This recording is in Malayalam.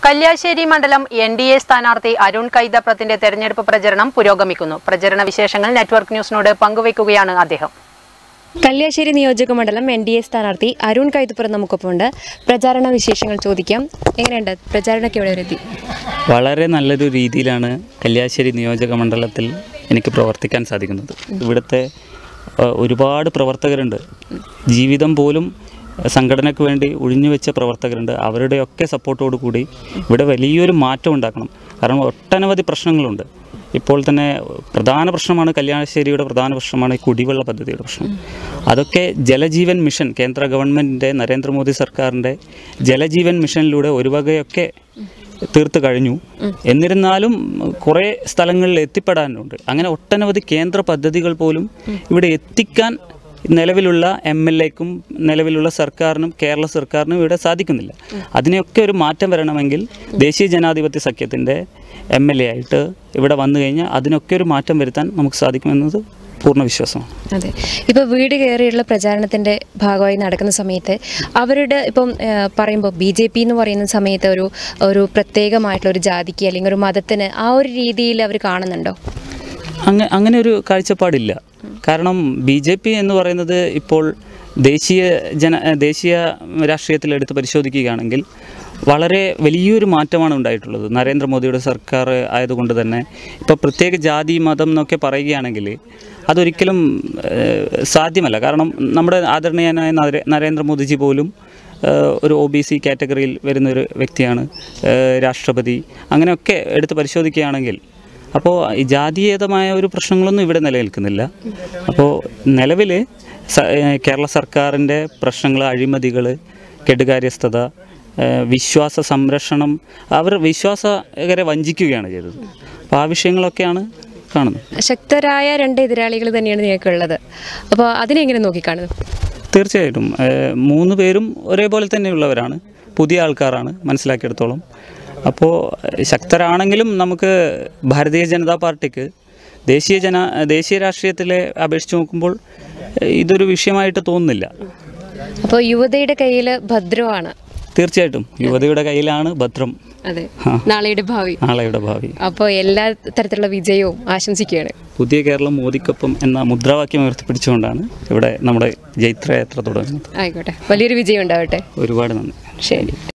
കല്യാശ്ശേരി മണ്ഡലം എൻ ഡി എ സ്ഥാനാർത്ഥി അരുൺ കൈതപ്രത്തിന്റെ തെരഞ്ഞെടുപ്പ് പ്രചരണം പുരോഗമിക്കുന്നു പ്രചരണ വിശേഷങ്ങൾ നെറ്റ്വർക്ക് ന്യൂസിനോട് പങ്കുവയ്ക്കുകയാണ് അദ്ദേഹം കല്യാശ്ശേരി നിയോജക മണ്ഡലം എൻ ഡി എ സ്ഥാനാർത്ഥി അരുൺ കൈതുപ്പുറം നമുക്കൊപ്പമുണ്ട് പ്രചാരണ വിശേഷങ്ങൾ ചോദിക്കാം എങ്ങനെയുണ്ട് പ്രചാരണമൊക്കെ എവിടെ വരെ എത്തി വളരെ നല്ലൊരു രീതിയിലാണ് കല്യാശ്ശേരി നിയോജക മണ്ഡലത്തിൽ എനിക്ക് പ്രവർത്തിക്കാൻ സാധിക്കുന്നത് ഇവിടുത്തെ ഏഹ്, ഒരുപാട് പ്രവർത്തകരുണ്ട് ജീവിതം പോലും സംഘടനയ്ക്ക് വേണ്ടി ഒഴിഞ്ഞു വെച്ച പ്രവർത്തകരുണ്ട് അവരുടെയൊക്കെ സപ്പോർട്ടോടു കൂടി ഇവിടെ വലിയൊരു മാറ്റം ഉണ്ടാക്കണം കാരണം ഒട്ടനവധി പ്രശ്നങ്ങളുണ്ട് ഇപ്പോൾ തന്നെ പ്രധാന പ്രശ്നമാണ് കല്യാണശ്ശേരിയുടെ പ്രധാന പ്രശ്നമാണ് ഈ കുടിവെള്ള പദ്ധതിയുടെ പ്രശ്നം അതൊക്കെ ജലജീവൻ മിഷൻ കേന്ദ്ര ഗവൺമെൻറ്റിൻ്റെ നരേന്ദ്രമോദി സർക്കാരിൻ്റെ ജലജീവൻ മിഷനിലൂടെ ഒരു വകയൊക്കെ തീർത്ത് കഴിഞ്ഞു എന്നിരുന്നാലും കുറേ സ്ഥലങ്ങളിൽ എത്തിപ്പെടാനുണ്ട് അങ്ങനെ ഒട്ടനവധി കേന്ദ്ര പദ്ധതികൾ പോലും ഇവിടെ എത്തിക്കാൻ നിലവിലുള്ള എം എൽ എക്കും നിലവിലുള്ള സർക്കാരിനും കേരള സർക്കാരിനും ഇവിടെ സാധിക്കുന്നില്ല അതിനെയൊക്കെ ഒരു മാറ്റം വരണമെങ്കിൽ ദേശീയ ജനാധിപത്യ സഖ്യത്തിൻ്റെ എം എൽ എ ആയിട്ട് ഇവിടെ വന്നു കഴിഞ്ഞാൽ അതിനൊക്കെ ഒരു മാറ്റം വരുത്താൻ നമുക്ക് സാധിക്കുമെന്നത് പൂർണ്ണ വിശ്വാസമാണ് അതെ ഇപ്പോൾ വീട് കയറിയുള്ള പ്രചാരണത്തിൻ്റെ ഭാഗമായി നടക്കുന്ന സമയത്ത് അവരുടെ ഇപ്പം ഏഹ്, പറയുമ്പോൾ ബി ജെ പി എന്ന് പറയുന്ന സമയത്ത് ഒരു ഒരു പ്രത്യേകമായിട്ടുള്ള ഒരു ജാതിക്ക് അല്ലെങ്കിൽ ഒരു മതത്തിന് ആ ഒരു രീതിയിൽ അവർ കാണുന്നുണ്ടോ അങ്ങ അങ്ങനെ ഒരു കാഴ്ചപ്പാടില്ല കാരണം ബി ജെ പി എന്ന് പറയുന്നത് ഇപ്പോൾ ദേശീയ ജന ദേശീയ രാഷ്ട്രീയത്തിൽ എടുത്ത് പരിശോധിക്കുകയാണെങ്കിൽ വളരെ വലിയൊരു മാറ്റമാണ് ഉണ്ടായിട്ടുള്ളത് നരേന്ദ്രമോദിയുടെ സർക്കാർ ആയതുകൊണ്ട് തന്നെ ഇപ്പോൾ പ്രത്യേക ജാതി മതം എന്നൊക്കെ പറയുകയാണെങ്കിൽ അതൊരിക്കലും ഏഹ്, സാധ്യമല്ല കാരണം നമ്മുടെ ആദരണീയനായ നരേ- നരേന്ദ്രമോദിജി പോലും ഏഹ്, ഒരു ഒ ബി സി കാറ്റഗറിയിൽ വരുന്നൊരു വ്യക്തിയാണ് ഏഹ്, രാഷ്ട്രപതി അങ്ങനെയൊക്കെ എടുത്ത് പരിശോധിക്കുകയാണെങ്കിൽ അപ്പോൾ ഈ ജാതീയതമായ ഒരു പ്രശ്നങ്ങളൊന്നും ഇവിടെ നിലനിൽക്കുന്നില്ല അപ്പോൾ നിലവിൽ കേരള സർക്കാരിൻ്റെ പ്രശ്നങ്ങൾ അഴിമതികൾ കെടുകാര്യസ്ഥത ഏഹ് വിശ്വാസ സംരക്ഷണം അവർ വിശ്വാസകരെ വഞ്ചിക്കുകയാണ് ചെയ്തത് അപ്പോൾ ആ വിഷയങ്ങളൊക്കെയാണ് കാണുന്നത് ശക്തരായ രണ്ട് എതിരാളികൾ തന്നെയാണ് നിങ്ങൾക്കുള്ളത് അപ്പോൾ അതിനെ എങ്ങനെ നോക്കിക്കാണുന്നു തീർച്ചയായിട്ടും ഏഹ് മൂന്ന് പേരും ഒരേപോലെ തന്നെയുള്ളവരാണ് പുതിയ ആൾക്കാരാണ് മനസ്സിലാക്കിയെടുത്തോളം അപ്പോൾ ശക്തരാണെങ്കിലും നമുക്ക് ഭാരതീയ ജനതാ പാർട്ടിക്ക് ദേശീയ ജന ദേശീയ രാഷ്ട്രീയത്തിലെ അപേക്ഷിച്ച് നോക്കുമ്പോൾ ഏഹ് ഇതൊരു വിഷയമായിട്ട് തോന്നുന്നില്ല അപ്പോൾ യുവതയുടെ കയ്യിൽ ഭദ്രമാണ് തീർച്ചയായിട്ടും യുവതിയുടെ കയ്യിലാണ് ഭദ്രം അതെ ആ. നാളെയുടെ ഭാവി നാളെയുടെ ഭാവി അപ്പോൾ എല്ലാ തരത്തിലുള്ള വിജയവും ആശംസിക്കുകയാണ് പുതിയ കേരളം മോദിക്കൊപ്പം എന്ന മുദ്രാവാക്യം ഉയർത്തിപ്പിടിച്ചുകൊണ്ടാണ് ഇവിടെ നമ്മുടെ ജൈത്രയാത്ര തുടങ്ങുന്നത് ആയിക്കോട്ടെ വലിയൊരു വിജയം ഉണ്ടാവട്ടെ ഒരുപാട് നന്ദി ശരി